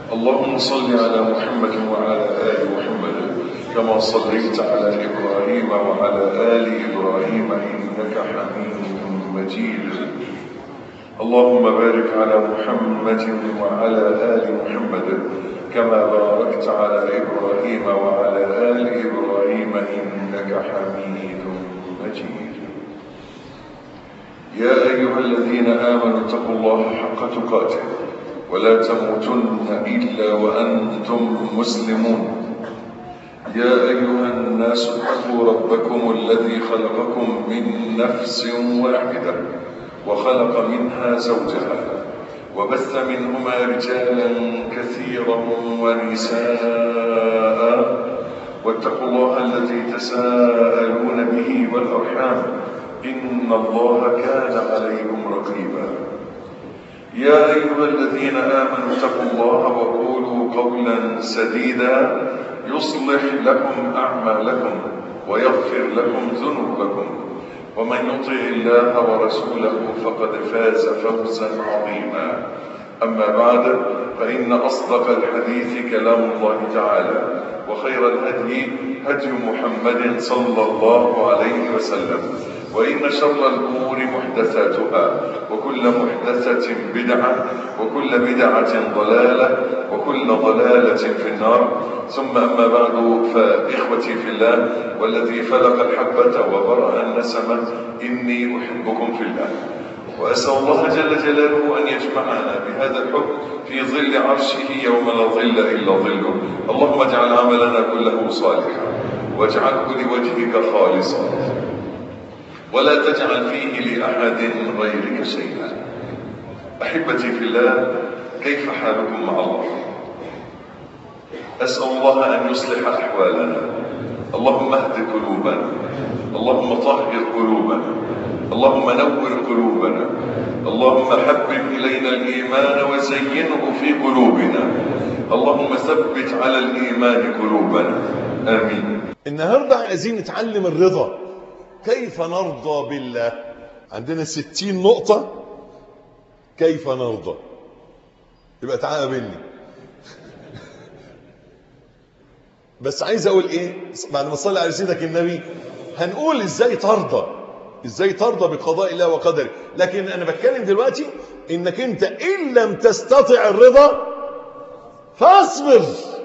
اللهم صل على محمد وعلى آل محمد كما صليت على إبراهيم وعلى آل إبراهيم إنك حميد مجيد اللهم بارك على محمد وعلى آل محمد كما باركت على إبراهيم وعلى آل إبراهيم إنك حميد مجيد يا أيها الذين آمنوا اتقوا الله حق تقاته ولا تموتن إلا وأنتم مسلمون يا أيها الناس اتقوا ربكم الذي خلقكم من نفس واحدة وخلق منها زوجها وبث منهما رجالا كثيرا ونساء واتقوا الله الذي تساءلون به والأرحام إن الله كان عليكم رقيبا يا أيها الذين آمنوا اتقوا الله وقولوا قولا سديدا يصلح لكم أعمالكم ويغفر لكم ذنوبكم ومن يطع الله ورسوله فقد فاز فوزا عظيما أما بعد فإن أصدق الحديث كلام الله تعالى وخير الهدي هدي محمد صلى الله عليه وسلم وإن شر الأمور محدثاتها وكل محدثة بدعة وكل بدعة ضلالة وكل ضلالة في النار ثم أما بعد فإخوتي في الله والذي فلق الحبة وبرأ النسمة إني أحبكم في الله وأسأل الله جل جلاله أن يجمعنا بهذا الحب في ظل عرشه يوم لا ظل إلا ظله اللهم اجعل عملنا كله صالحا واجعله لوجهك خالصا ولا تجعل فيه لأحد غيرك شيئا أحبتي في الله كيف حالكم مع الله أسأل الله أن يصلح أحوالنا اللهم اهد قلوبنا اللهم طهر قلوبنا اللهم نور قلوبنا اللهم حبب إلينا الإيمان وزينه في قلوبنا اللهم ثبت على الإيمان قلوبنا آمين النهاردة عايزين نتعلم الرضا كيف نرضى بالله عندنا ستين نقطة كيف نرضى يبقى تعالى قابلني بس عايز اقول ايه بعد ما صلي على سيدك النبي هنقول ازاي ترضى ازاي ترضى بقضاء الله وقدره لكن انا بتكلم دلوقتي انك انت ان لم تستطع الرضا فاصبر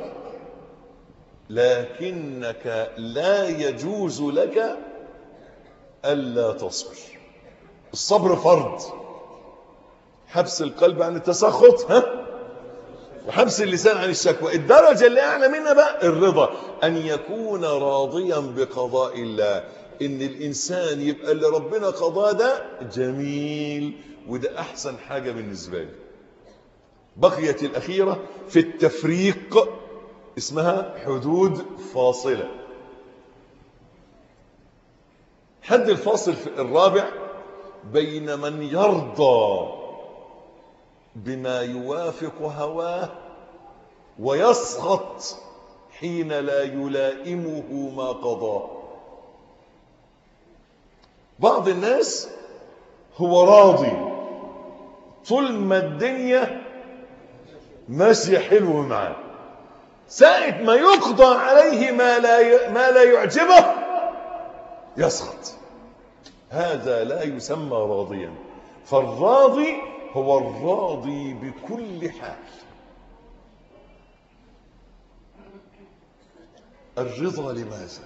لكنك لا يجوز لك الا تصبر الصبر فرض حبس القلب عن التسخط ها وحبس اللسان عن الشكوى الدرجة اللي أعلى منها بقى الرضا أن يكون راضيا بقضاء الله إن الإنسان يبقى اللي ربنا قضاه ده جميل وده أحسن حاجة بالنسبة لي بقيت الأخيرة في التفريق اسمها حدود فاصلة حد الفاصل الرابع بين من يرضى بما يوافق هواه ويسخط حين لا يلائمه ما قضاه بعض الناس هو راضي طول ما الدنيا ماشيه حلو معاه ساعة ما يقضى عليه ما لا ما لا يعجبه يسخط هذا لا يسمى راضيا فالراضي هو الراضي بكل حال الرضا لماذا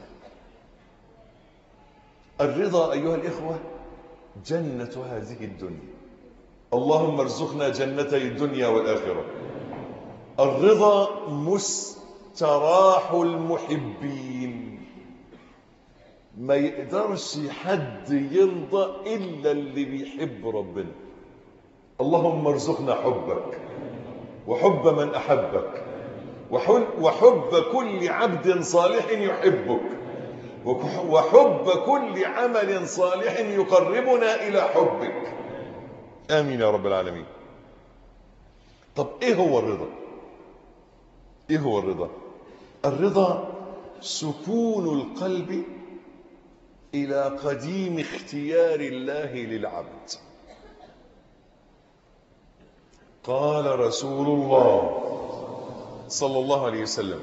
الرضا ايها الاخوه جنه هذه الدنيا اللهم ارزقنا جنتي الدنيا والاخره الرضا مستراح المحبين ما يقدرش حد يرضى الا اللي بيحب ربنا اللهم ارزقنا حبك وحب من احبك وحب كل عبد صالح يحبك وحب كل عمل صالح يقربنا الى حبك امين يا رب العالمين طب ايه هو الرضا ايه هو الرضا الرضا سكون القلب الى قديم اختيار الله للعبد قال رسول الله صلى الله عليه وسلم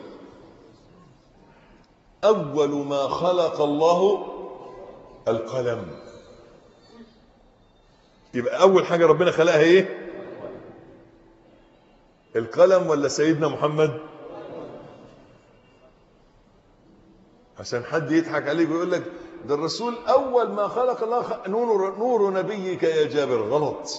أول ما خلق الله القلم يبقى أول حاجة ربنا خلقها إيه القلم ولا سيدنا محمد عشان حد يضحك عليك ويقول لك ده الرسول أول ما خلق الله خ... نور, نور نبيك يا جابر غلط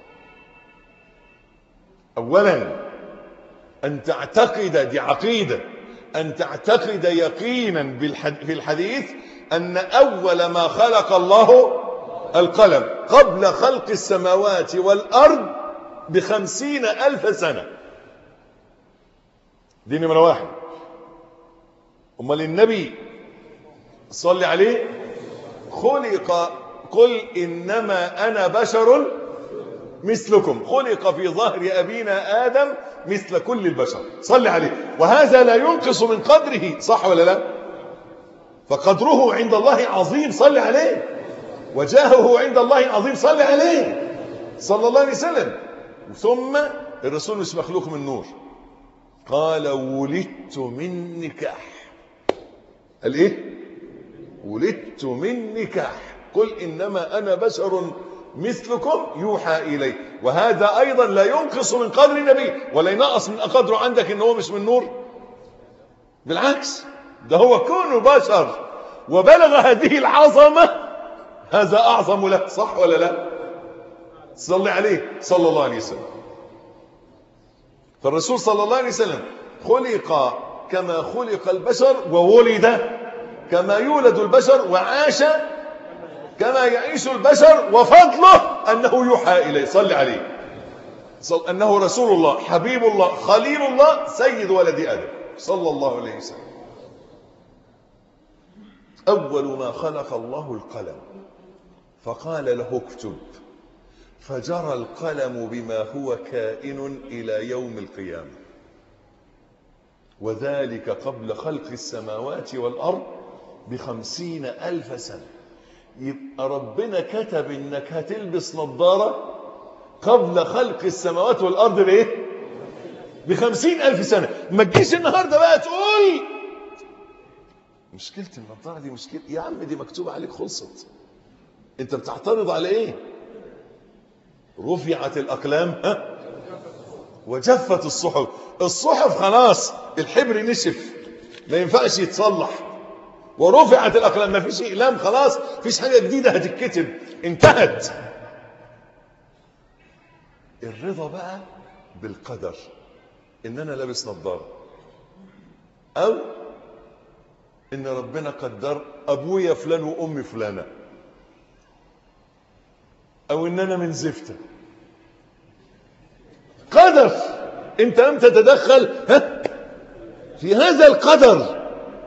أولا أن تعتقد دي عقيدة أن تعتقد يقينا بالحد... في الحديث أن أول ما خلق الله القلم قبل خلق السماوات والأرض بخمسين ألف سنة دي نمرة واحد أمال النبي صلي عليه خلق قل إنما أنا بشر مثلكم خلق في ظهر أبينا آدم مثل كل البشر صلي عليه وهذا لا ينقص من قدره صح ولا لا فقدره عند الله عظيم صلي عليه وجاهه عند الله عظيم صلي عليه صلى الله عليه وسلم ثم الرسول مش مخلوق من نور قال ولدت من نكاح قال ايه ولدت من نكاح قل انما انا بشر مثلكم يوحى الي وهذا ايضا لا ينقص من قدر النبي ولا ينقص من قدره عندك ان هو مش من نور بالعكس ده هو كونه بشر وبلغ هذه العظمه هذا اعظم له صح ولا لا صلي عليه صلى الله عليه وسلم فالرسول صلى الله عليه وسلم خلق كما خلق البشر وولد كما يولد البشر وعاش كما يعيش البشر وفضله أنه يوحى إليه صل عليه صل أنه رسول الله حبيب الله خليل الله سيد ولد آدم صلى الله عليه وسلم أول ما خلق الله القلم فقال له اكتب فجرى القلم بما هو كائن إلى يوم القيامة وذلك قبل خلق السماوات والأرض بخمسين ألف سنة يبقى ربنا كتب انك هتلبس نظارة قبل خلق السماوات والأرض بإيه بخمسين ألف سنة ما تجيش النهاردة بقى تقول مشكلة النظارة دي مشكلة يا عم دي مكتوبة عليك خلصت انت بتعترض على ايه رفعت الأقلام ها وجفت الصحف الصحف خلاص الحبر نشف ما ينفعش يتصلح ورفعت الأقلام ما فيش إقلام خلاص فيش حاجة جديدة هتتكتب انتهت الرضا بقى بالقدر إن أنا لابس نظارة أو إن ربنا قدر أبويا فلان وأمي فلانة أو إن أنا من زفتة قدر أنت لم تتدخل ها في هذا القدر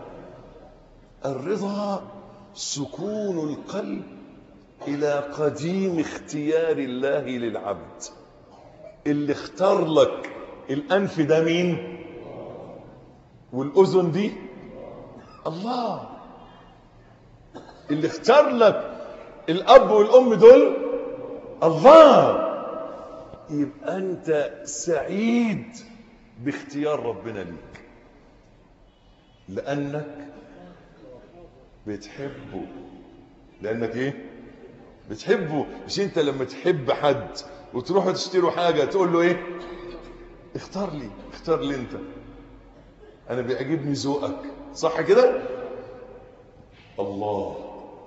الرضا سكون القلب إلى قديم اختيار الله للعبد اللي اختار لك الأنف ده مين والأذن دي الله اللي اختار لك الأب والأم دول الله يبقى أنت سعيد باختيار ربنا ليك لأنك بتحبه لانك ايه بتحبه مش انت لما تحب حد وتروحوا تشتروا حاجة تقول له ايه اختار لي اختار لي انت انا بيعجبني ذوقك صح كده الله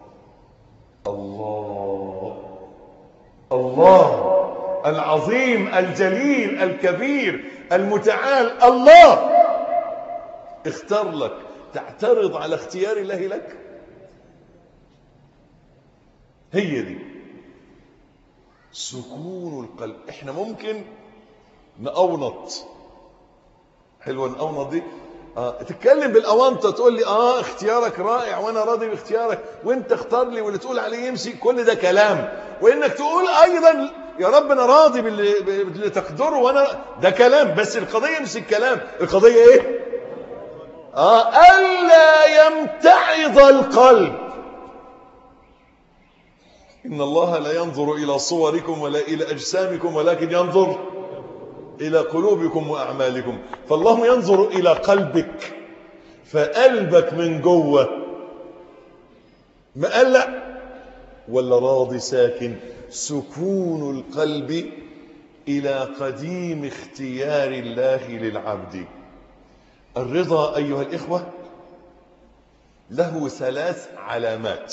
الله الله العظيم الجليل الكبير المتعال الله اختار لك تعترض على اختيار الله لك هي دي سكون القلب احنا ممكن نأونط حلوة نأونط دي آه. تتكلم بالأونطة تقول لي اه اختيارك رائع وانا راضي باختيارك وانت اختار لي واللي تقول عليه يمشي كل ده كلام وانك تقول ايضا يا رب انا راضي باللي, باللي تقدره وانا ده كلام بس القضية مش الكلام القضية ايه آه ألا يمتعض القلب إن الله لا ينظر إلى صوركم ولا إلى أجسامكم ولكن ينظر إلى قلوبكم وأعمالكم فالله ينظر إلى قلبك فقلبك من جوه مقلق ولا راضي ساكن سكون القلب إلى قديم اختيار الله للعبد الرضا أيها الإخوة له ثلاث علامات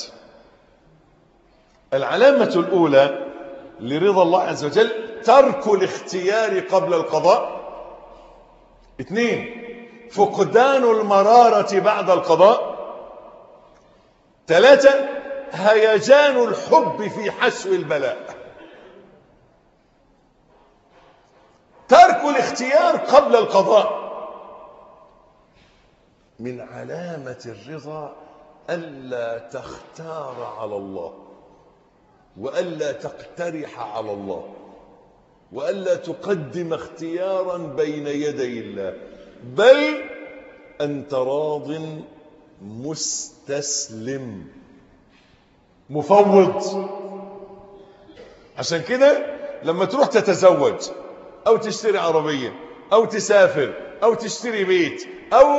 العلامة الأولى لرضا الله عز وجل ترك الاختيار قبل القضاء اثنين فقدان المرارة بعد القضاء ثلاثة هيجان الحب في حشو البلاء ترك الاختيار قبل القضاء من علامة الرضا ألا تختار على الله وألا تقترح على الله وألا تقدم اختيارا بين يدي الله بل أنت راض مستسلم مفوض عشان كده لما تروح تتزوج أو تشتري عربية أو تسافر أو تشتري بيت أو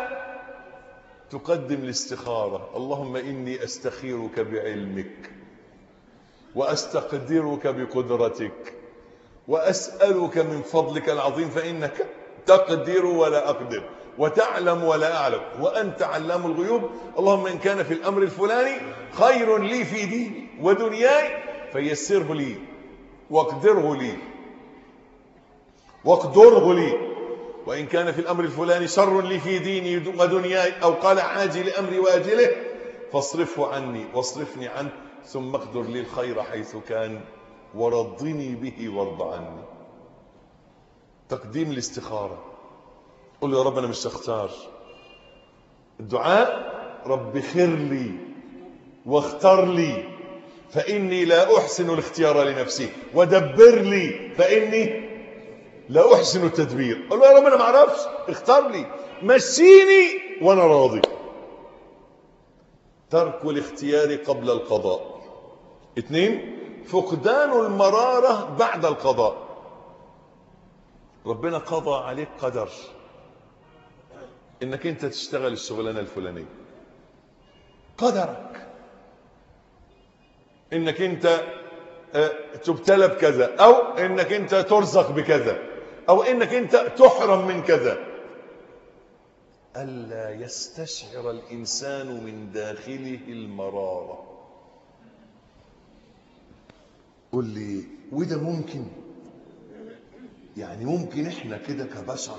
تقدم الاستخارة اللهم إني أستخيرك بعلمك وأستقدرك بقدرتك وأسألك من فضلك العظيم فإنك تقدر ولا أقدر وتعلم ولا أعلم وأنت علام الغيوب اللهم إن كان في الأمر الفلاني خير لي في ديني ودنياي فيسره لي واقدره لي واقدره لي وإن كان في الأمر الفلاني شر لي في ديني ودنياي أو قال عاجل أمري واجله فاصرفه عني واصرفني عنه ثم اقدر لي الخير حيث كان ورضني به وارض عني تقديم الاستخارة قل يا رب أنا مش هختار الدعاء رب خير لي واختار لي فإني لا أحسن الاختيار لنفسي ودبر لي فإني لا أحسن التدبير قل له يا رب أنا ما أعرفش اختار لي مشيني وأنا راضي ترك الاختيار قبل القضاء اثنين فقدان المرارة بعد القضاء ربنا قضى عليك قدر انك انت تشتغل الشغلانه الفلانيه قدرك انك انت تبتلى بكذا او انك انت ترزق بكذا او انك انت تحرم من كذا الا يستشعر الانسان من داخله المراره قل لي وده ممكن يعني ممكن احنا كده كبشر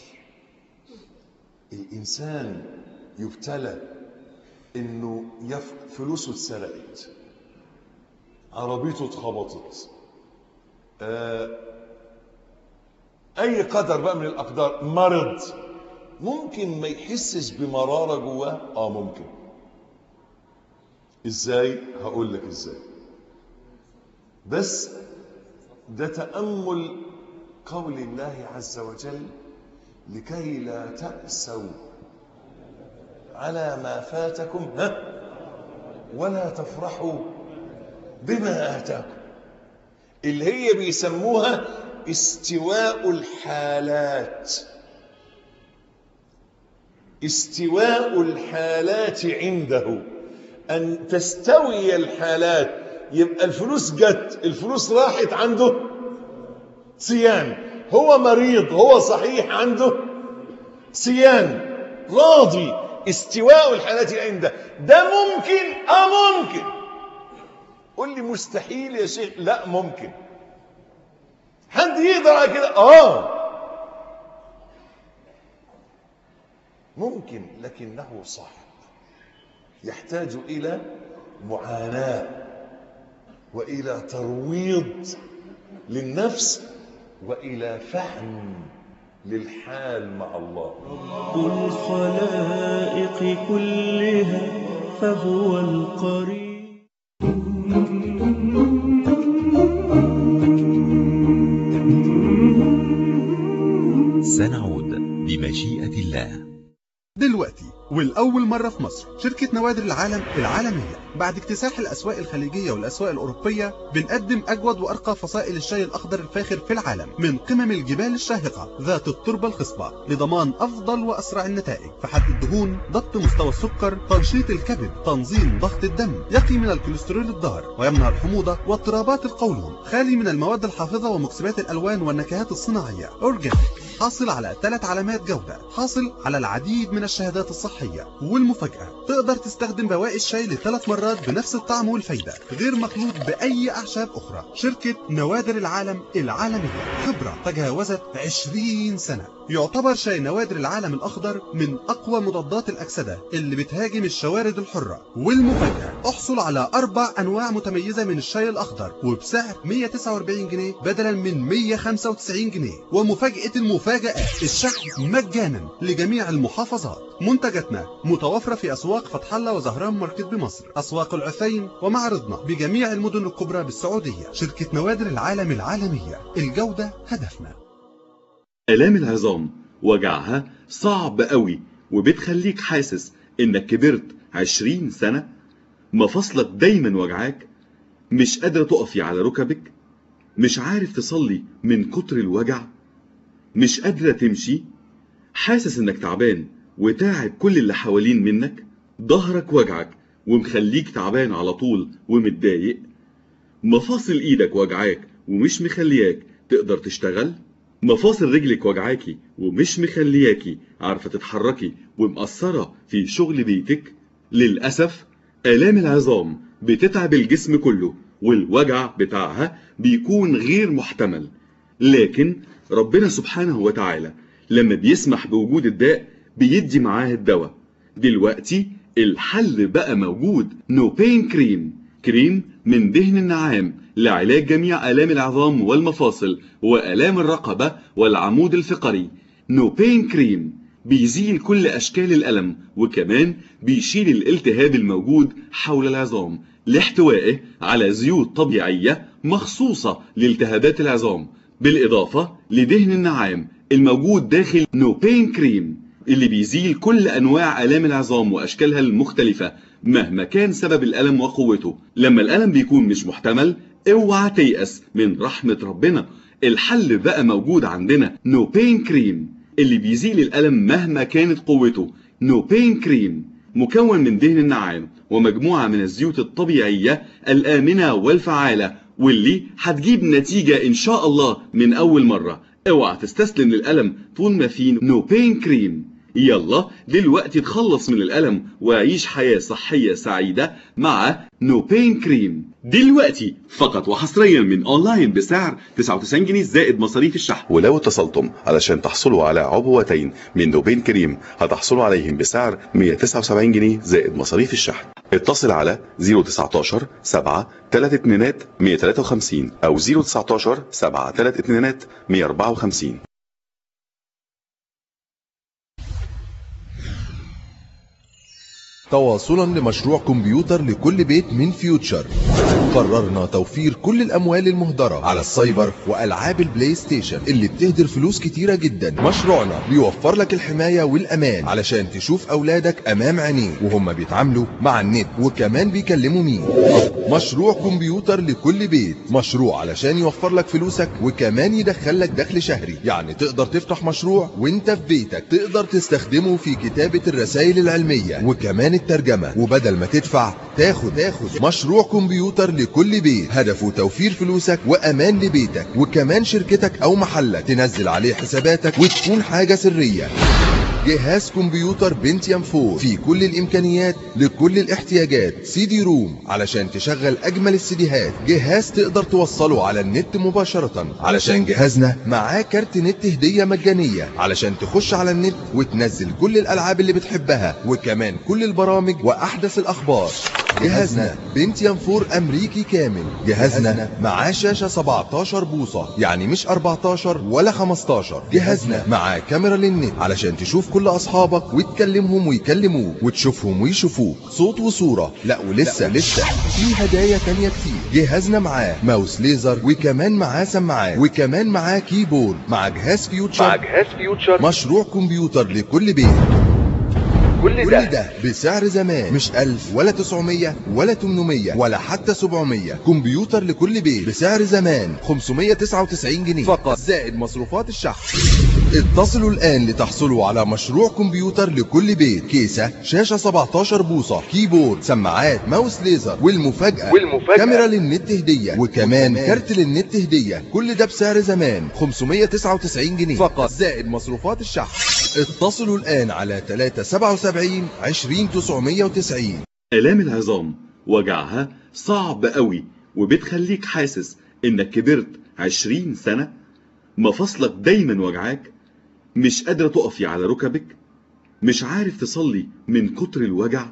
الانسان يبتلى انه يف... فلوسه اتسرقت عربيته اتخبطت آه... اي قدر بقى من الاقدار مرض ممكن ما يحسش بمرارة جواه اه ممكن ازاي هقول لك ازاي بس ده تأمل قول الله عز وجل لكي لا تأسوا على ما فاتكم ها ولا تفرحوا بما آتاكم اللي هي بيسموها استواء الحالات استواء الحالات عنده أن تستوي الحالات يبقى الفلوس جت الفلوس راحت عنده صيان هو مريض هو صحيح عنده صيان راضي استواء الحالات عنده ده ممكن اه ممكن قول لي مستحيل يا شيخ لا ممكن حد يقدر على كده اه ممكن لكنه صعب يحتاج الى معاناه والى ترويض للنفس والى فهم للحال مع الله الخلائق كلها فهو القريب سنعود بمشيئة الله دلوقتي والأول مرة في مصر شركة نوادر العالم العالمية بعد اكتساح الأسواق الخليجية والأسواق الأوروبية بنقدم أجود وأرقى فصائل الشاي الأخضر الفاخر في العالم من قمم الجبال الشاهقة ذات التربة الخصبة لضمان أفضل وأسرع النتائج في حد الدهون ضبط مستوى السكر تنشيط الكبد تنظيم ضغط الدم يقي من الكوليسترول الضار ويمنع الحموضة واضطرابات القولون خالي من المواد الحافظة ومكسبات الألوان والنكهات الصناعية أورجانيك حاصل على ثلاث علامات جودة حاصل على العديد من الشهادات الصحية والمفاجأة تقدر تستخدم بواقي الشاي لثلاث مرات بنفس الطعم والفايدة غير مخلوط بأي أعشاب أخرى شركة نوادر العالم العالمية خبرة تجاوزت 20 سنة يعتبر شاي نوادر العالم الأخضر من أقوى مضادات الأكسدة اللي بتهاجم الشوارد الحرة والمفاجأة احصل على أربع أنواع متميزة من الشاي الأخضر وبسعر 149 جنيه بدلا من 195 جنيه ومفاجأة المفاجآت الشحن مجانا لجميع المحافظات منتجاتنا متوفرة في أسواق فتح الله وزهران ماركت بمصر أسواق العثيم ومعرضنا بجميع المدن الكبرى بالسعودية شركة نوادر العالم العالمية الجودة هدفنا آلام العظام وجعها صعب قوي وبتخليك حاسس إنك كبرت عشرين سنة مفاصلك دايما وجعاك مش قادرة تقفي على ركبك مش عارف تصلي من كتر الوجع مش قادرة تمشي حاسس إنك تعبان وتاعب كل اللي حوالين منك ظهرك وجعك ومخليك تعبان على طول ومتضايق مفاصل ايدك وجعاك ومش مخلياك تقدر تشتغل مفاصل رجلك وجعاكي ومش مخلياكي عارفة تتحركي ومقصرة في شغل بيتك للأسف آلام العظام بتتعب الجسم كله والوجع بتاعها بيكون غير محتمل لكن ربنا سبحانه وتعالى لما بيسمح بوجود الداء بيدي معاه الدواء دلوقتي الحل بقى موجود نو بين كريم كريم من دهن النعام لعلاج جميع آلام العظام والمفاصل وآلام الرقبة والعمود الفقري نو بين كريم بيزيل كل أشكال الألم وكمان بيشيل الالتهاب الموجود حول العظام لاحتوائه على زيوت طبيعية مخصوصة لالتهابات العظام بالإضافة لدهن النعام الموجود داخل نو بين كريم اللي بيزيل كل أنواع آلام العظام وأشكالها المختلفة مهما كان سبب الألم وقوته لما الألم بيكون مش محتمل اوعى تيأس من رحمة ربنا الحل بقى موجود عندنا نو بين كريم اللي بيزيل الألم مهما كانت قوته نو بين كريم مكون من دهن النعام ومجموعة من الزيوت الطبيعية الآمنة والفعالة واللي هتجيب نتيجة إن شاء الله من أول مرة اوعى تستسلم للألم طول ما في نو بين كريم يلا دلوقتي تخلص من الألم وعيش حياة صحية سعيدة مع نو بين كريم دلوقتي فقط وحصريا من اونلاين بسعر 99 جنيه زائد مصاريف الشحن ولو اتصلتم علشان تحصلوا على عبوتين من نوبين كريم هتحصلوا عليهم بسعر 179 جنيه زائد مصاريف الشحن اتصل على 019 7 3 2 153 او 019 7 3 2 154 تواصلا لمشروع كمبيوتر لكل بيت من فيوتشر قررنا توفير كل الأموال المهدرة على السايبر وألعاب البلاي ستيشن اللي بتهدر فلوس كتيرة جدا مشروعنا بيوفر لك الحماية والأمان علشان تشوف أولادك أمام عينيك وهم بيتعاملوا مع النت وكمان بيكلموا مين مشروع كمبيوتر لكل بيت مشروع علشان يوفر لك فلوسك وكمان يدخل لك دخل شهري يعني تقدر تفتح مشروع وانت في بيتك تقدر تستخدمه في كتابة الرسائل العلمية وكمان الترجمة وبدل ما تدفع تاخد تاخد مشروع كمبيوتر لكل بيت هدفه توفير فلوسك وأمان لبيتك وكمان شركتك أو محلك تنزل عليه حساباتك وتكون حاجة سرية جهاز كمبيوتر بنتيوم 4 في كل الامكانيات لكل الاحتياجات سي دي روم علشان تشغل اجمل السيديهات جهاز تقدر توصله على النت مباشرة علشان جهازنا معاه كارت نت هدية مجانية علشان تخش على النت وتنزل كل الالعاب اللي بتحبها وكمان كل البرامج واحدث الاخبار جهازنا بنتيوم 4 امريكي كامل جهازنا معاه شاشة 17 بوصة يعني مش 14 ولا 15 جهازنا معاه كاميرا للنت علشان تشوف كل اصحابك وتكلمهم ويكلموك وتشوفهم ويشوفوك صوت وصورة لا ولسه لسه في هدايا تانية كتير جهازنا معاه ماوس ليزر وكمان معاه سماعات وكمان معاه كيبورد مع جهاز فيوتشر مع جهاز فيوتشر مشروع كمبيوتر لكل بيت كل ده بسعر زمان مش 1000 ولا 900 ولا 800 ولا حتى 700 كمبيوتر لكل بيت بسعر زمان 599 جنيه فقط زائد مصروفات الشحن اتصلوا الآن لتحصلوا على مشروع كمبيوتر لكل بيت كيسة شاشة 17 بوصة كيبورد سماعات ماوس ليزر والمفاجأة, والمفاجأة كاميرا للنت هدية وكمان كارت للنت هدية كل ده بسعر زمان 599 جنيه فقط زائد مصروفات الشحن اتصلوا الآن على 377 20990 آلام العظام وجعها صعب قوي وبتخليك حاسس انك كبرت عشرين سنة مفاصلك دايما وجعاك مش قادرة تقفي على ركبك مش عارف تصلي من كتر الوجع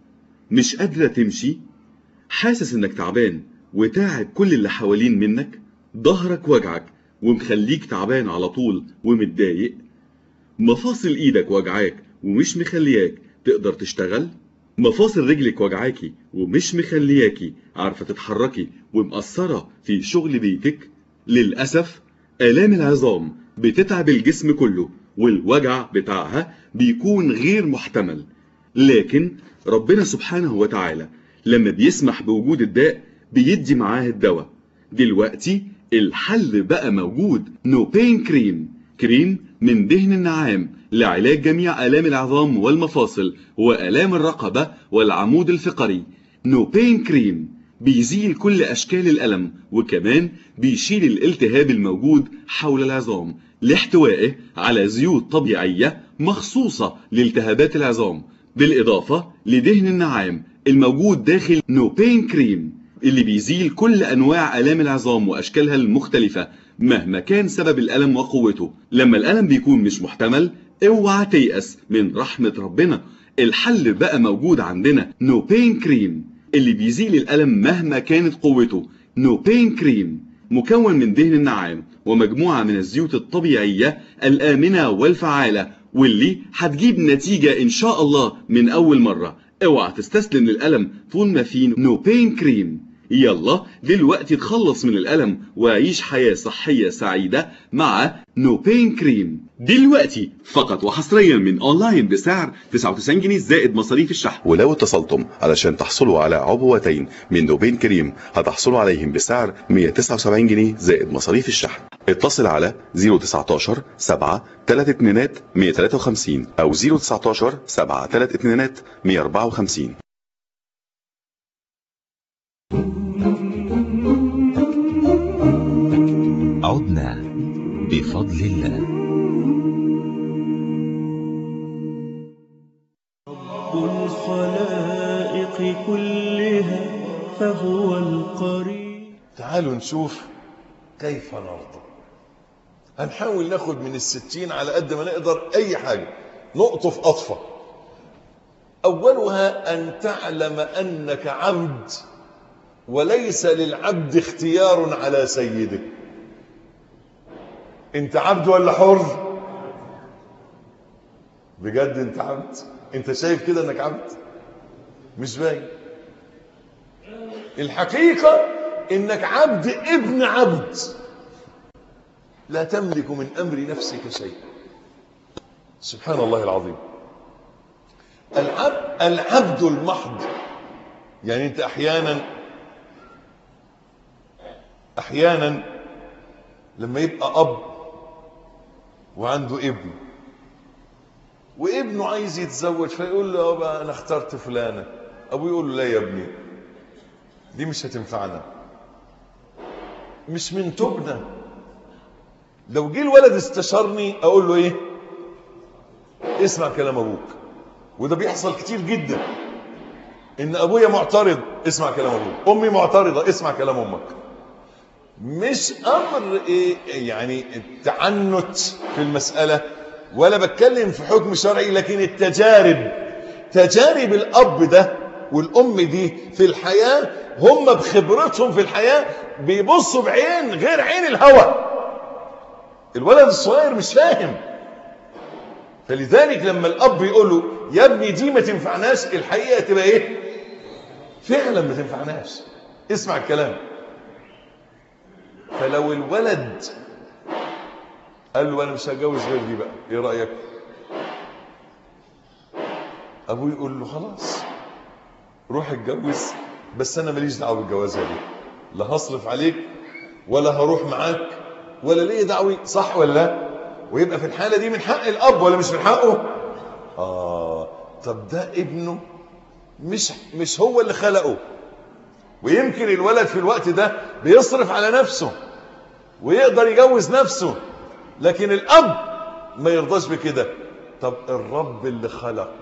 مش قادرة تمشي حاسس انك تعبان وتاعب كل اللي حوالين منك ظهرك وجعك ومخليك تعبان على طول ومتضايق مفاصل ايدك وجعاك ومش مخلياك تقدر تشتغل مفاصل رجلك وجعاكي ومش مخلياكي عارفة تتحركي ومقصرة في شغل بيتك للأسف آلام العظام بتتعب الجسم كله والوجع بتاعها بيكون غير محتمل لكن ربنا سبحانه وتعالى لما بيسمح بوجود الداء بيدي معاه الدواء دلوقتي الحل بقى موجود نو بين كريم كريم من دهن النعام لعلاج جميع آلام العظام والمفاصل وآلام الرقبة والعمود الفقري نو بين كريم بيزيل كل أشكال الألم وكمان بيشيل الالتهاب الموجود حول العظام لاحتوائه على زيوت طبيعية مخصوصة لالتهابات العظام بالإضافة لدهن النعام الموجود داخل نو بين كريم اللي بيزيل كل أنواع آلام العظام وأشكالها المختلفة مهما كان سبب الألم وقوته لما الألم بيكون مش محتمل اوعى تيأس من رحمة ربنا الحل بقى موجود عندنا نو بين كريم اللي بيزيل الألم مهما كانت قوته نو بين كريم مكون من دهن النعام ومجموعة من الزيوت الطبيعية الآمنة والفعالة واللي هتجيب نتيجة إن شاء الله من أول مرة اوعى تستسلم للألم طول ما في نو بين كريم يلا دلوقتي تخلص من الألم وعيش حياة صحية سعيدة مع نو بين كريم دلوقتي فقط وحصريا من اونلاين بسعر 99 جنيه زائد مصاريف الشحن ولو اتصلتم علشان تحصلوا على عبوتين من نوبين كريم هتحصلوا عليهم بسعر 179 جنيه زائد مصاريف الشحن اتصل على 019 7 3 2 153 او 019 7 3 2 154 عدنا بفضل الله رب الخلائق كلها فهو القريب تعالوا نشوف كيف نرضى هنحاول ناخد من الستين على قد ما نقدر أي حاجة نقطف أطفة أولها أن تعلم أنك عبد وليس للعبد اختيار على سيده انت عبد ولا حر بجد انت عبد انت شايف كده انك عبد مش باين الحقيقة انك عبد ابن عبد لا تملك من امر نفسك شيء سبحان الله العظيم العبد, العبد المحض يعني انت احيانا احيانا لما يبقى اب وعنده ابن وابنه عايز يتزوج فيقول له يابا انا اخترت فلانه ابوه يقول له لا يا ابني دي مش هتنفعنا مش من تبنا لو جه الولد استشارني اقول له ايه اسمع كلام ابوك وده بيحصل كتير جدا ان ابويا معترض اسمع كلام ابوك امي معترضه اسمع كلام امك مش امر إيه يعني التعنت في المساله ولا بتكلم في حكم شرعي لكن التجارب تجارب الاب ده والام دي في الحياه هم بخبرتهم في الحياه بيبصوا بعين غير عين الهوى الولد الصغير مش فاهم فلذلك لما الاب يقول له يا ابني دي ما تنفعناش الحقيقه تبقى ايه فعلا ما تنفعناش اسمع الكلام فلو الولد قال له انا مش هتجوز غير دي بقى ايه رايك ابوه يقول له خلاص روح اتجوز بس انا ماليش دعوه بالجوازه دي لا هصرف عليك ولا هروح معاك ولا ليه دعوه صح ولا لا ويبقى في الحاله دي من حق الاب ولا مش من حقه اه طب ده ابنه مش مش هو اللي خلقه ويمكن الولد في الوقت ده بيصرف على نفسه ويقدر يجوز نفسه لكن الاب ما يرضاش بكده طب الرب اللي خلق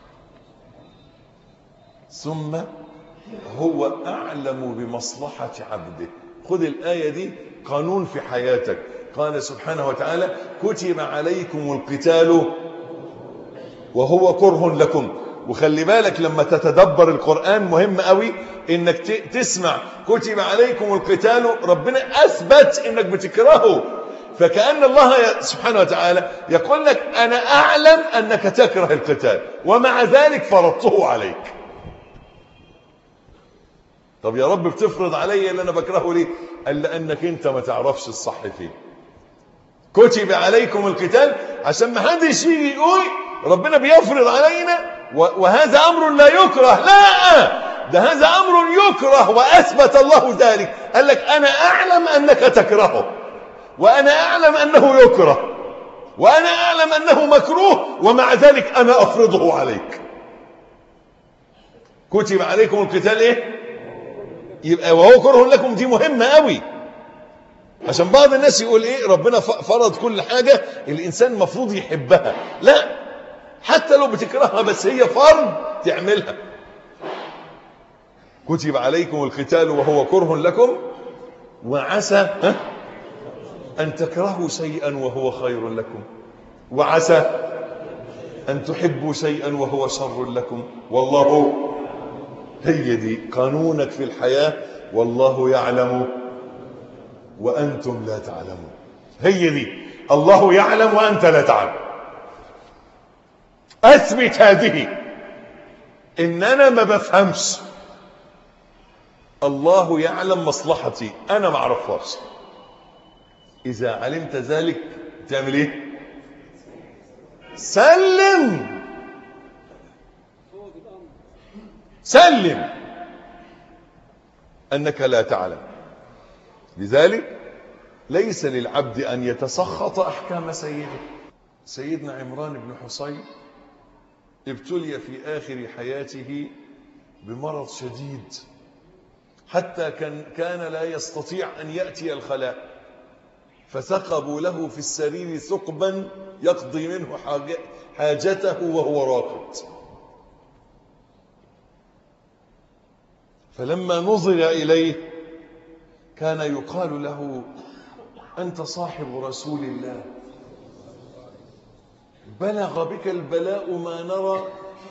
ثم هو اعلم بمصلحه عبده خذ الايه دي قانون في حياتك قال سبحانه وتعالى كتب عليكم القتال وهو كره لكم وخلي بالك لما تتدبر القرآن مهم قوي انك ت- تسمع كتب عليكم القتال ربنا اثبت انك بتكرهه فكأن الله ي- سبحانه وتعالى يقول لك انا اعلم انك تكره القتال ومع ذلك فرضته عليك طب يا رب بتفرض علي اللي انا بكرهه ليه قال لانك انت ما تعرفش الصح فيه كتب عليكم القتال عشان ما حدش يجي يقول ربنا بيفرض علينا و- وهذا امر لا يكره لا ده هذا امر يكره واثبت الله ذلك قال لك انا اعلم انك تكرهه وانا اعلم انه يكره وانا اعلم انه مكروه ومع ذلك انا افرضه عليك كتب عليكم القتال ايه يبقى وهو كره لكم دي مهمه قوي عشان بعض الناس يقول ايه ربنا ف- فرض كل حاجة الانسان المفروض يحبها لا حتى لو بتكرهها بس هي فرض تعملها كتب عليكم القتال وهو كره لكم وعسى ها، ان تكرهوا شيئا وهو خير لكم وعسى ان تحبوا شيئا وهو شر لكم والله هي دي قانونك في الحياة والله يعلم وأنتم لا تعلمون هي دي الله يعلم وأنت لا تعلم أثبت هذه إن أنا ما بفهمش الله يعلم مصلحتي أنا ما أعرفهاش إذا علمت ذلك تعمل إيه سلم سلم أنك لا تعلم لذلك ليس للعبد أن يتسخط أحكام سيده سيدنا عمران بن حصين ابتلي في آخر حياته بمرض شديد حتى كان, كان لا يستطيع أن يأتي الخلاء فثقبوا له في السرير ثقبا يقضي منه حاج- حاجته وهو راقد فلما نظر إليه كان يقال له أنت صاحب رسول الله بلغ بك البلاء ما نرى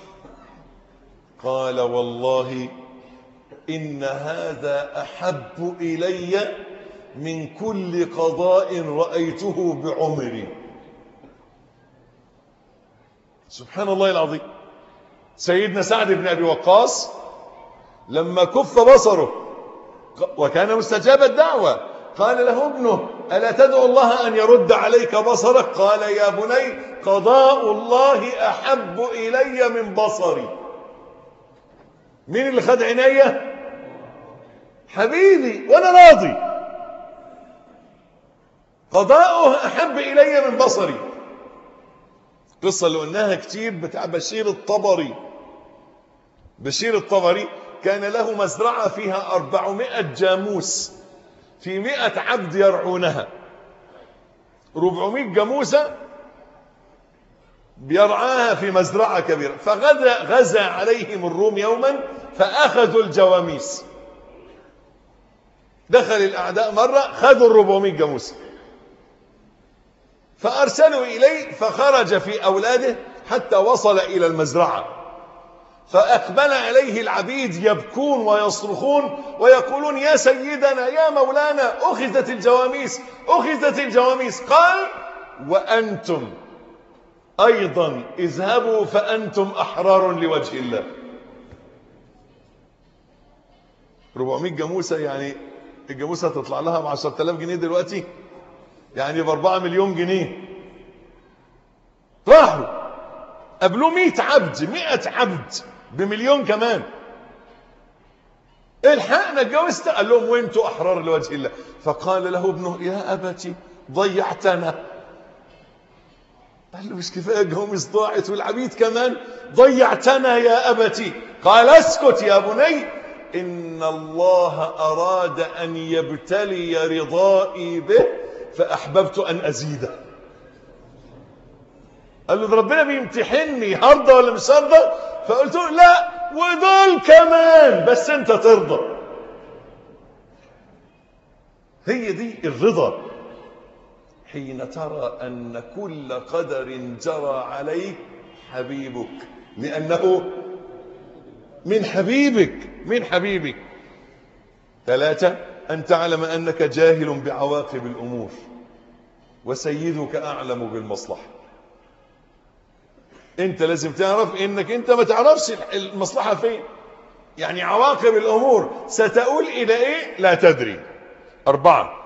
قال والله إن هذا أحب إلي من كل قضاء رأيته بعمري سبحان الله العظيم سيدنا سعد بن أبي وقاص لما كف بصره وكان مستجاب الدعوة قال له ابنه ألا تدعو الله أن يرد عليك بصرك قال يا بني قضاء الله أحب إلي من بصري مين اللي خد عينيا حبيبي وأنا راضي قضاؤه أحب إلي من بصري قصة اللي قلناها كتير بتاع بشير الطبري بشير الطبري كان له مزرعة فيها أربعمائة جاموس في مئة عبد يرعونها ربعمائة جاموسة بيرعاها في مزرعة كبيرة فغزا غزا عليهم الروم يوما فأخذوا الجواميس دخل الأعداء مرة خذوا الربعمائة جاموسة فأرسلوا إليه فخرج في أولاده حتى وصل إلى المزرعة فأقبل عليه العبيد يبكون ويصرخون ويقولون يا سيدنا يا مولانا أخذت الجواميس أخذت الجواميس قال وأنتم أيضا اذهبوا فأنتم أحرار لوجه الله 400 جاموسة يعني الجاموسة تطلع لها ب 10000 جنيه دلوقتي يعني ب 4 مليون جنيه راحوا قبلوه مئة عبد مئة عبد بمليون كمان الحقنا اتجوزت قال لهم وانتوا احرار لوجه الله فقال له ابنه يا ابتي ضيعتنا قال له مش كفايه جومس ضاعت والعبيد كمان ضيعتنا يا ابتي قال اسكت يا بني ان الله اراد ان يبتلي رضائي به فاحببت ان ازيده قال له ده ربنا بيمتحني هرضى ولا مش هرضى فقلت له لا ودول كمان بس انت ترضى هي دي الرضا حين ترى ان كل قدر جرى عليك حبيبك لانه من حبيبك من حبيبك ثلاثة أن تعلم أنك جاهل بعواقب الأمور وسيدك أعلم بالمصلحة انت لازم تعرف انك انت ما تعرفش المصلحة فين يعني عواقب الامور ستؤول الى ايه لا تدري اربعة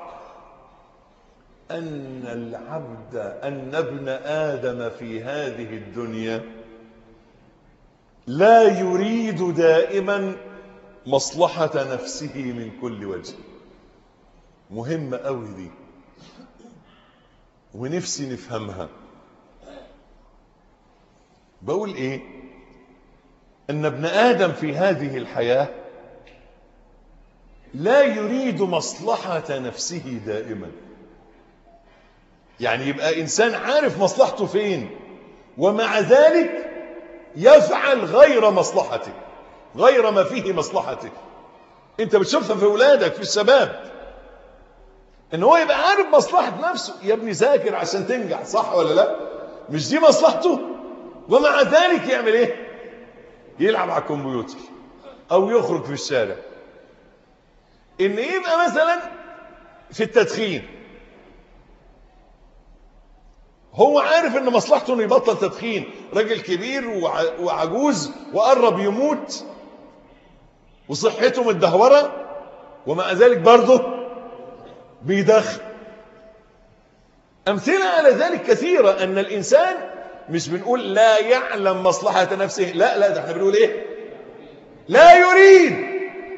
ان العبد ان ابن ادم في هذه الدنيا لا يريد دائما مصلحة نفسه من كل وجه مهمة قوي دي ونفسي نفهمها بقول ايه ان ابن ادم في هذه الحياة لا يريد مصلحة نفسه دائما يعني يبقى انسان عارف مصلحته فين ومع ذلك يفعل غير مصلحته غير ما فيه مصلحته انت بتشوفها في اولادك في الشباب ان هو يبقى عارف مصلحة نفسه يا ابني ذاكر عشان تنجح صح ولا لا مش دي مصلحته ومع ذلك يعمل ايه يلعب على الكمبيوتر او يخرج في الشارع ان يبقى مثلا في التدخين هو عارف ان مصلحته انه يبطل تدخين راجل كبير وع- وعجوز وقرب يموت وصحته متدهوره ومع ذلك برضه بيدخن امثله على ذلك كثيره ان الانسان مش بنقول لا يعلم مصلحه نفسه لا لا ده احنا بنقول ايه لا يريد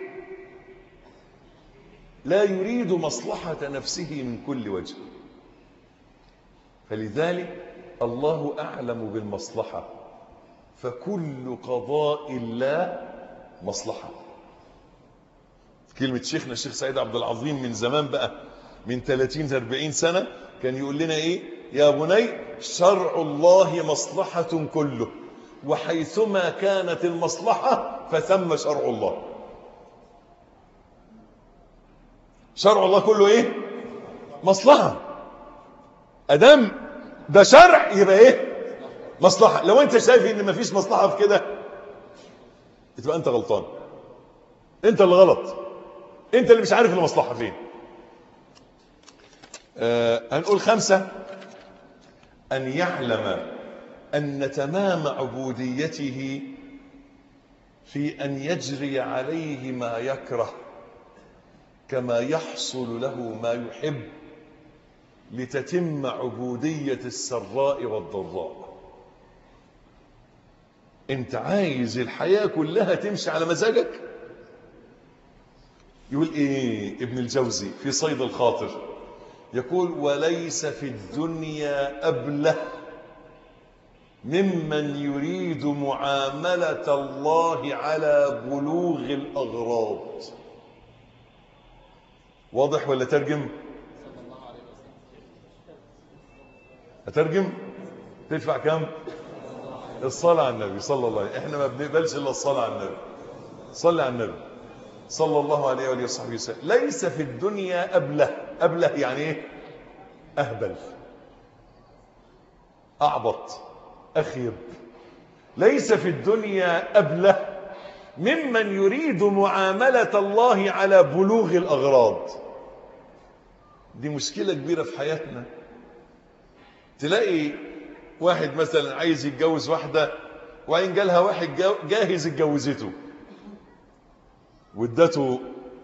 لا يريد مصلحه نفسه من كل وجه فلذلك الله أعلم بالمصلحة فكل قضاء الله مصلحة كلمة شيخنا الشيخ سعيد عبد العظيم من زمان بقى من 30 40 سنة كان يقول لنا ايه يا بني شرع الله مصلحة كله وحيثما كانت المصلحة فثم شرع الله شرع الله كله ايه مصلحة ادام ده شرع يبقى ايه مصلحة لو انت شايف ان مفيش مصلحة في كده تبقى انت غلطان انت اللي غلط انت اللي مش عارف المصلحة فين آه هنقول خمسة ان يعلم ان تمام عبوديته في ان يجري عليه ما يكره كما يحصل له ما يحب لتتم عبودية السراء والضراء انت عايز الحياة كلها تمشي على مزاجك يقول ايه ابن الجوزي في صيد الخاطر يقول وليس في الدنيا أبله ممن يريد معاملة الله على بلوغ الأغراض واضح ولا ترجم؟ هترجم تدفع كم الصلاة على النبي صلى الله عليه وسلم احنا ما بنقبلش الا الصلاة على النبي صلى على النبي صلى الله عليه وآله وصحبه وسلم ليس في الدنيا أبله أبله يعني ايه أهبل أعبط أخيب ليس في الدنيا أبله ممن يريد معاملة الله على بلوغ الأغراض دي مشكلة كبيرة في حياتنا تلاقي واحد مثلا عايز يتجوز واحدة وبعدين جالها واحد جا- جاهز اتجوزته وادته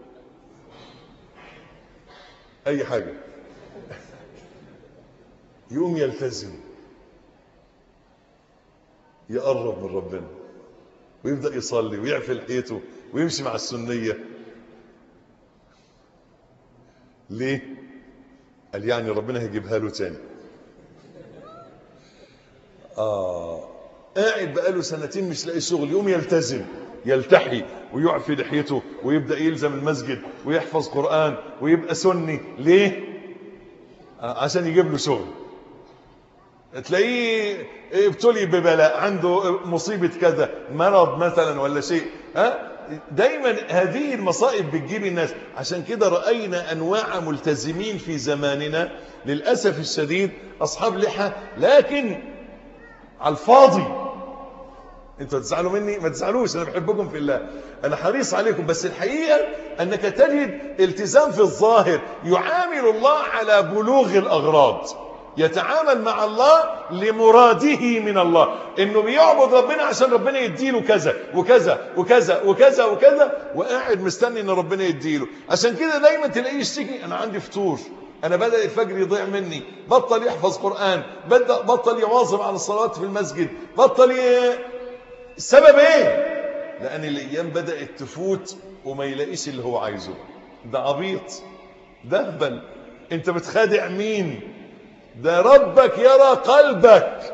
اي حاجة يقوم يلتزم يقرب من ربنا ويبدأ يصلي ويعفي لحيته ويمشي مع السنية ليه؟ قال يعني ربنا هيجيبها له تاني آه قاعد بقاله سنتين مش لاقي شغل يقوم يلتزم يلتحي ويعفي لحيته ويبدأ يلزم المسجد ويحفظ قرآن ويبقى سني ليه؟ آه عشان يجيب له شغل تلاقيه ابتلي ببلاء عنده مصيبة كذا مرض مثلا ولا شيء ها دايما هذه المصائب بتجيب الناس عشان كده رأينا أنواع ملتزمين في زماننا للأسف الشديد أصحاب لحى لكن على الفاضي انتوا تزعلوا مني ما تزعلوش انا بحبكم في الله انا حريص عليكم بس الحقيقه انك تجد التزام في الظاهر يعامل الله على بلوغ الاغراض يتعامل مع الله لمراده من الله انه بيعبد ربنا عشان ربنا يديله كذا وكذا وكذا وكذا وكذا وقاعد مستني ان ربنا يديله عشان كده دايما تلاقيه يشتكي انا عندي فطور انا بدا الفجر يضيع مني بطل يحفظ قران بدا بطل يواظب على الصلاه في المسجد بطل ي... السبب ايه لان الايام بدات تفوت وما يلاقيش اللي هو عايزه ده عبيط ده اهبل انت بتخادع مين ده ربك يرى قلبك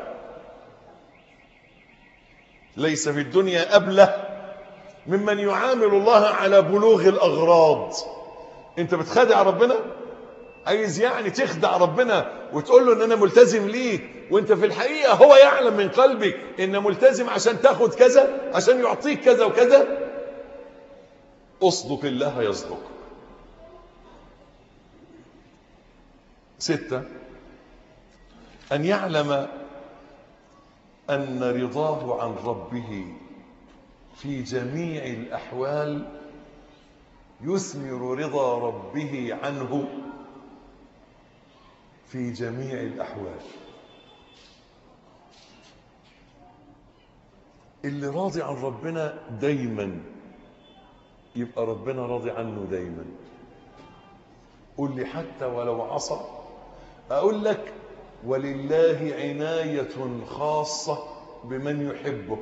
ليس في الدنيا أبله ممن يعامل الله على بلوغ الأغراض انت بتخادع ربنا عايز يعني تخدع ربنا وتقول له ان انا ملتزم ليك وانت في الحقيقة هو يعلم من قلبك ان ملتزم عشان تاخد كذا عشان يعطيك كذا وكذا اصدق الله يصدق ستة أن يعلم أن رضاه عن ربه في جميع الأحوال يثمر رضا ربه عنه في جميع الأحوال اللي راضي عن ربنا دايما يبقى ربنا راضي عنه دايما قل لي حتى ولو عصى أقول لك ولله عناية خاصة بمن يحبه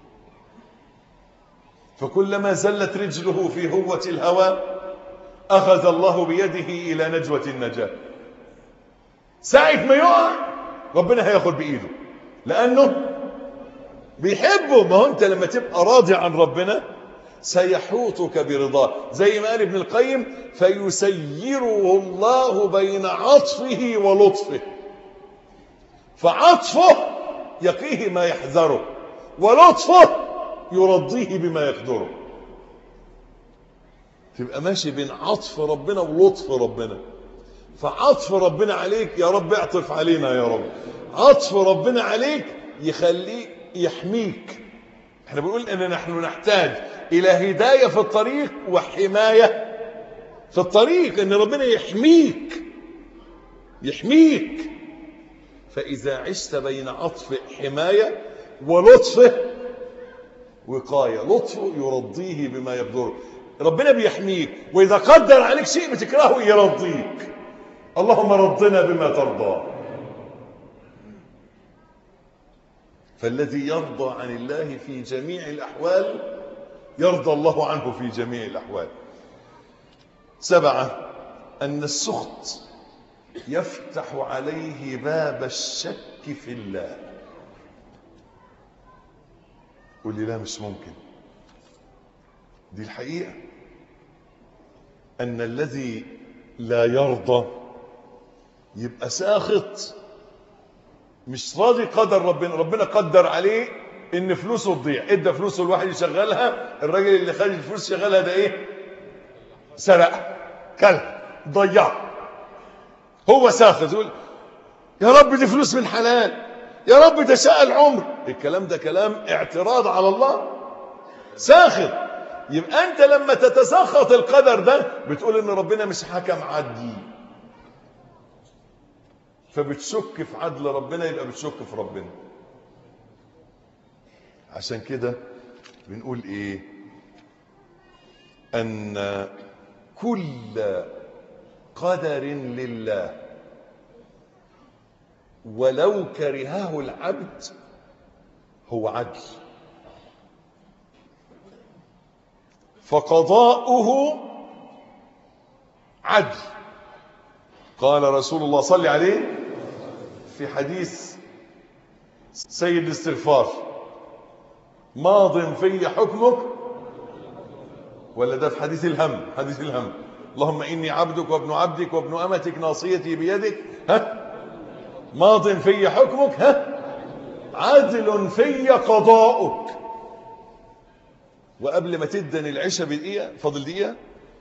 فكلما زلت رجله في هوة الهوى أخذ الله بيده إلى نجوة النجاة ساعة ما يقع ربنا هياخد بإيده لأنه بيحبه ما هو أنت لما تبقى راضي عن ربنا سيحوطك برضاه زي ما قال ابن القيم فيسيره الله بين عطفه ولطفه فعطفه يقيه ما يحذره ولطفه يرضيه بما يقدره تبقى ماشي بين عطف ربنا ولطف ربنا فعطف ربنا عليك يا رب اعطف علينا يا رب عطف ربنا عليك يخليك يحميك احنا بنقول ان نحن نحتاج الى هداية في الطريق وحماية في الطريق ان ربنا يحميك يحميك فاذا عشت بين عطف حماية ولطفه وقاية لطفه يرضيه بما يقدره ربنا بيحميك واذا قدر عليك شيء بتكرهه يرضيك اللهم رضنا بما ترضى فالذي يرضى عن الله في جميع الأحوال يرضى الله عنه في جميع الأحوال سبعة أن السخط يفتح عليه باب الشك في الله قول لي لا مش ممكن دي الحقيقة أن الذي لا يرضى يبقى ساخط مش راضي قدر ربنا ربنا قدر عليه ان فلوسه تضيع ادى فلوسه الواحد يشغلها الراجل اللي خد الفلوس شغلها ده ايه سرق كل ضيع هو ساخط يقول يا رب دي فلوس من حلال يا رب ده شاء العمر الكلام ده كلام اعتراض على الله ساخط يبقى انت لما تتسخط القدر ده بتقول ان ربنا مش حكم عدل فبتشك في عدل ربنا يبقى بتشك في ربنا عشان كده بنقول ايه ان كل قدر لله ولو كرهه العبد هو عدل فقضاؤه عدل قال رسول الله صلى عليه في حديث سيد الاستغفار ماض في حكمك ولا ده في حديث الهم حديث الهم اللهم إني عبدك وابن عبدك وابن أمتك ناصيتي بيدك ها ماض في حكمك ها عدل في قضاؤك وقبل ما تدن العشاء بدقيقة فاضل دقيقة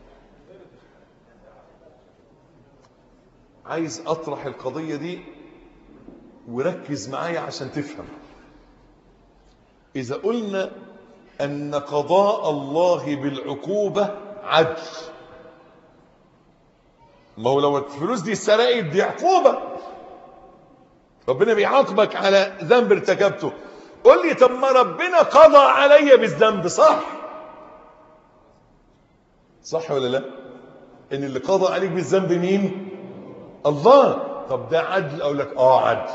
عايز أطرح القضية دي وركز معايا عشان تفهم إذا قلنا أن قضاء الله بالعقوبة عدل ما هو لو الفلوس دي اتسرقت دي عقوبة ربنا بيعاقبك على ذنب ارتكبته قول لي طب ما ربنا قضى عليا بالذنب صح صح ولا لا ان اللي قضى عليك بالذنب مين الله طب ده عدل اقول لك اه عدل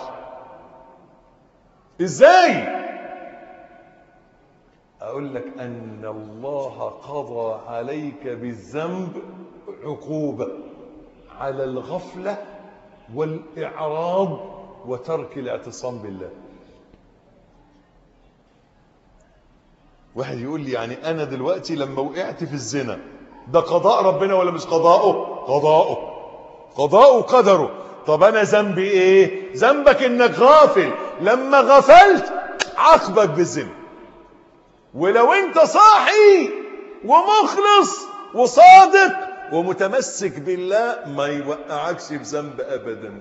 ازاي اقول لك ان الله قضى عليك بالذنب عقوبه على الغفله والاعراض وترك الاعتصام بالله واحد يقول لي يعني انا دلوقتي لما وقعت في الزنا ده قضاء ربنا ولا مش قضاؤه قضاؤه قضاؤه قدره طب انا ذنبي ايه ذنبك انك غافل لما غفلت عاقبك بالزنا ولو انت صاحي ومخلص وصادق ومتمسك بالله ما يوقعكش في ذنب ابدا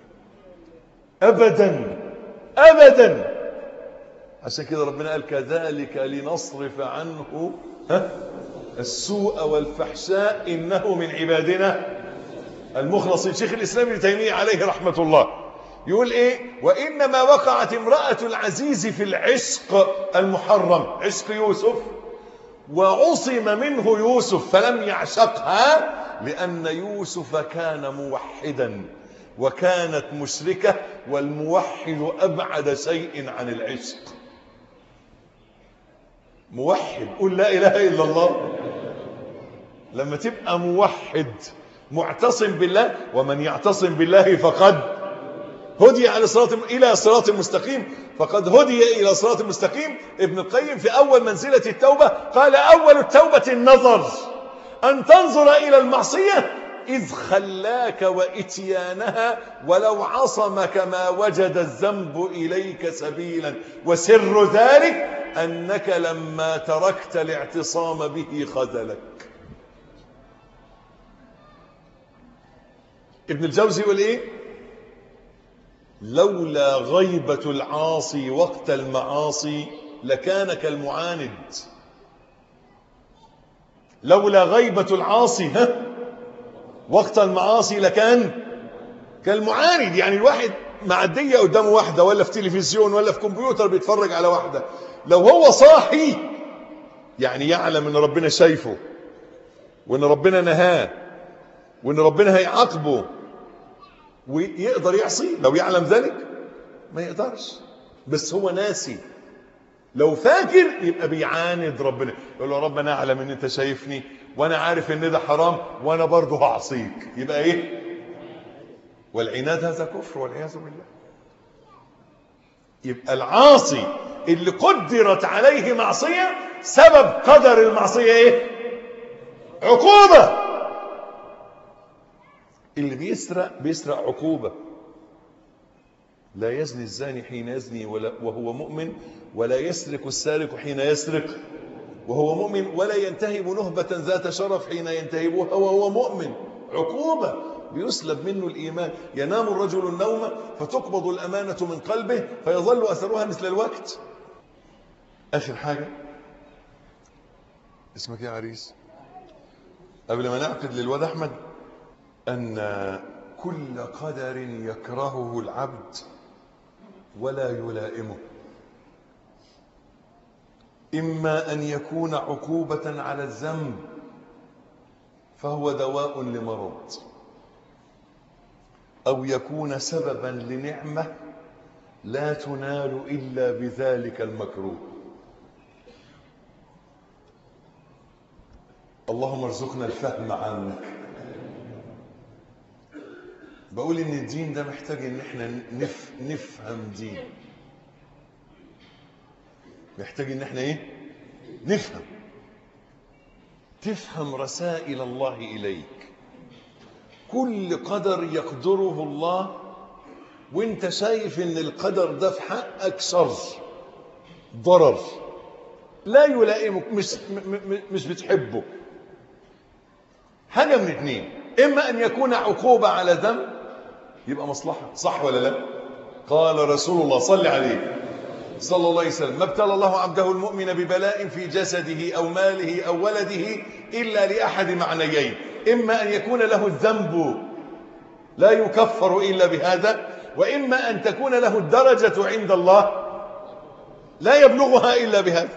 ابدا ابدا عشان كده ربنا قال كذلك لنصرف عنه ها السوء والفحشاء انه من عبادنا المخلصين شيخ الاسلام ابن تيميه عليه رحمه الله يقول ايه وانما وقعت امراه العزيز في العشق المحرم عشق يوسف وعصم منه يوسف فلم يعشقها لان يوسف كان موحدا وكانت مشركه والموحد ابعد شيء عن العشق موحد قول لا اله الا الله لما تبقى موحد معتصم بالله ومن يعتصم بالله فقد هدي على صراط الى صراط مستقيم فقد هدي الى صراط مستقيم ابن القيم في اول منزله التوبه قال اول التوبه النظر ان تنظر الى المعصيه اذ خلاك واتيانها ولو عصمك ما وجد الذنب اليك سبيلا وسر ذلك انك لما تركت الاعتصام به خذلك ابن الجوزي يقول ايه لولا غيبة العاصي وقت المعاصي لكان كالمعاند لولا غيبة العاصي ها وقت المعاصي لكان كالمعاند يعني الواحد معدية قدامه واحدة ولا في تلفزيون ولا في كمبيوتر بيتفرج على واحدة لو هو صاحي يعني يعلم ان ربنا شايفه وان ربنا نهاه وان ربنا هيعاقبه ويقدر يعصي لو يعلم ذلك ما يقدرش بس هو ناسي لو فاكر يبقى بيعاند ربنا يقول له رب انا اعلم ان انت شايفني وانا عارف ان ده حرام وانا برضه هعصيك يبقى ايه والعناد هذا كفر والعياذ بالله يبقى العاصي اللي قدرت عليه معصية سبب قدر المعصية ايه عقوبة اللي بيسرق بيسرق عقوبة لا يزني الزاني حين يزني ولا وهو مؤمن ولا يسرق السارق حين يسرق وهو مؤمن ولا ينتهب نهبة ذات شرف حين ينتهبها وهو مؤمن عقوبة بيسلب منه الإيمان ينام الرجل النوم فتقبض الأمانة من قلبه فيظل أثرها مثل الوقت آخر حاجة اسمك يا عريس قبل ما نعقد للواد أحمد أن كل قدر يكرهه العبد ولا يلائمه إما أن يكون عقوبة على الذنب فهو دواء لمرض أو يكون سببا لنعمة لا تنال إلا بذلك المكروه اللهم ارزقنا الفهم عنك بقول ان الدين ده محتاج ان احنا نف نفهم دين محتاج ان احنا ايه نفهم تفهم رسائل الله اليك كل قدر يقدره الله وانت شايف ان القدر ده في حقك شر ضرر لا يلائمك مش م- م- مش بتحبه حاجه من اتنين اما ان يكون عقوبه على ذنب يبقى مصلحه صح ولا لا قال رسول الله صل عليه صلى الله عليه وسلم ما ابتلى الله عبده المؤمن ببلاء في جسده او ماله او ولده الا لاحد معنيين اما ان يكون له الذنب لا يكفر الا بهذا واما ان تكون له الدرجه عند الله لا يبلغها الا بهذا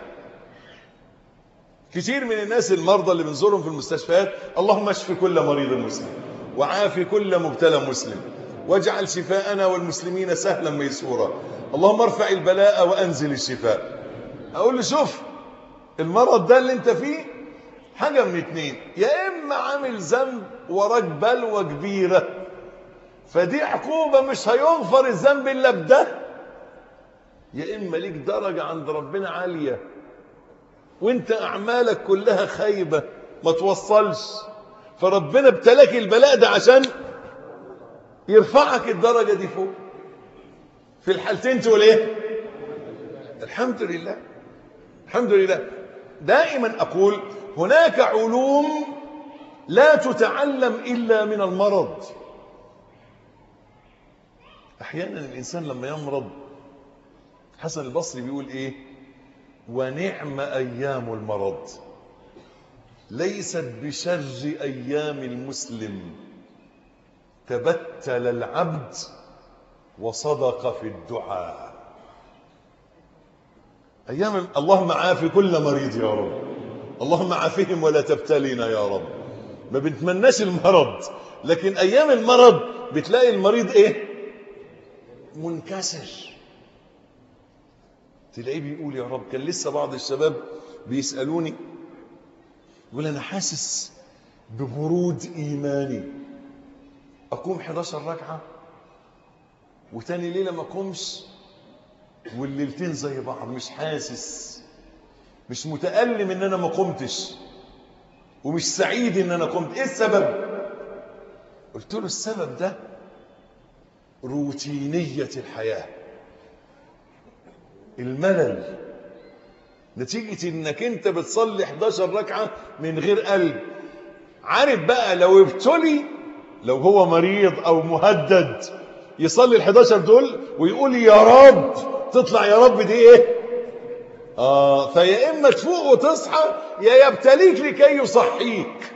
كثير من الناس المرضى اللي بنزورهم في المستشفيات اللهم اشف كل مريض مسلم وعافي كل مبتلى مسلم واجعل شفاءنا والمسلمين سهلا ميسورا اللهم ارفع البلاء وانزل الشفاء اقول له شوف المرض ده اللي انت فيه حاجه من اتنين يا اما عامل ذنب وراك بلوى كبيره فدي عقوبه مش هيغفر الذنب الا بده يا اما ليك درجه عند ربنا عاليه وانت اعمالك كلها خايبه ما توصلش فربنا ابتلاك البلاء ده عشان يرفعك الدرجه دي فوق في الحالتين تقول ايه الحمد لله الحمد لله دائما اقول هناك علوم لا تتعلم الا من المرض احيانا الانسان لما يمرض حسن البصري بيقول ايه ونعم ايام المرض ليست بشر ايام المسلم تبتل العبد وصدق في الدعاء ايام اللهم عافي كل مريض يا رب اللهم عافهم ولا تبتلينا يا رب ما بنتمناش المرض لكن ايام المرض بتلاقي المريض ايه منكسر تلاقيه بيقول يا رب كان لسه بعض الشباب بيسالوني يقول انا حاسس ببرود ايماني اقوم 11 ركعه وتاني ليله ما اقومش والليلتين زي بعض مش حاسس مش متألم ان انا ما قمتش ومش سعيد ان انا قمت ايه السبب قلت له السبب ده روتينية الحياة الملل نتيجة انك انت بتصلي 11 ركعة من غير قلب عارف بقى لو ابتلي لو هو مريض او مهدد يصلي ال 11 دول ويقول يا رب تطلع يا رب دي ايه اه فيا اما تفوق وتصحى يا يبتليك لكي يصحيك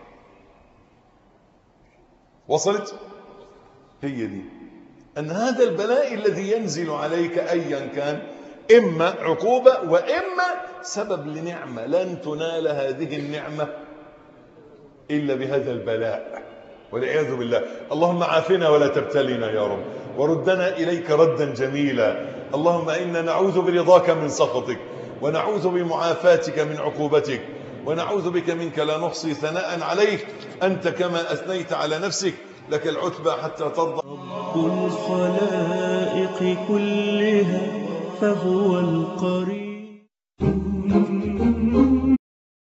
وصلت هي دي ان هذا البلاء الذي ينزل عليك ايا كان اما عقوبه واما سبب لنعمه لن تنال هذه النعمه الا بهذا البلاء والعياذ بالله اللهم عافنا ولا تبتلنا يا رب وردنا اليك ردا جميلا اللهم انا نعوذ برضاك من سخطك ونعوذ بمعافاتك من عقوبتك ونعوذ بك منك لا نحصي ثناء عليك انت كما اثنيت على نفسك لك العتبى حتى ترضى الخلائق كلها فهو القريب